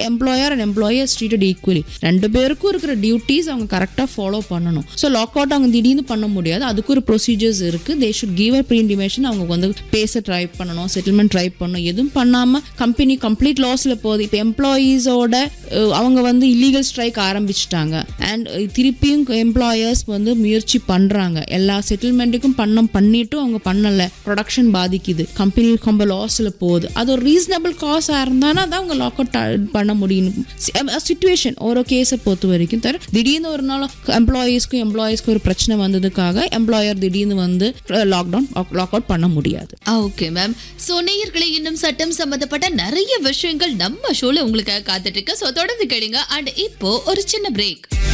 employer and employers treated equally ரெண்டு பேருக்கும் இருக்கிற டியூட்டிஸ் அவங்க கரெக்டாக ஃபாலோ பண்ணணும் ஸோ லாக் அவுட் அவங்க திடீர்னு பண்ண முடியாது அதுக்கு ஒரு ப்ரொசீஜர்ஸ் இருக்குது they should give a pre intimation அவங்க வந்து பேச ட்ரை பண்ணணும் செட்டில்மெண்ட் ட்ரை பண்ணணும் எதுவும் பண்ணாமல் கம்பெனி கம்ப்ளீட் லாஸில் போகுது இப்போ எம்ப்ளாயீஸோட அவங்க வந்து இல்லீகல் ஸ்ட்ரைக் ஆரம்பிச்சிட்டாங்க அண்ட் திருப்பியும் எம்ப்ளாயர்ஸ் வந்து முயற்சி பண்ணுறாங்க எல்லா செட்டில்மெண்ட்டுக்கும் பண்ண பண்ணிட்டும் அவங்க பண்ணலை ப்ரொடக்ஷன் பாதிக்குது கம்பெனி ரொம்ப லாஸில் போகுது அது ஒரு ரீசனபிள் காசாக இருந்தானா தான் அவங்க லாக் அவுட் பண்ண முடியும் சுச்சுவேஷன் ஒரு கேஸை பொறுத்த வரைக்கும் தவிர திடீர்னு ஒரு நாள் எம்ப்ளாயீஸ்க்கும் எம்ப்ளாயீஸ்க்கும் ஒரு பிரச்சனை வந்ததுக்காக எம்ப்ளாயர் திடீர்னு வந்து லாக்டவுன் லாக் அவுட் பண்ண முடியாது ஓகே மேம் சோ நேயர்களே இன்னும் சட்டம் சம்பந்தப்பட்ட நிறைய விஷயங்கள் நம்ம ஷோல உங்களுக்காக காத்துட்டு இருக்கு சோ தொடர்ந்து கேளுங்க அண்ட் இப்போ ஒரு சின்ன பிரேக்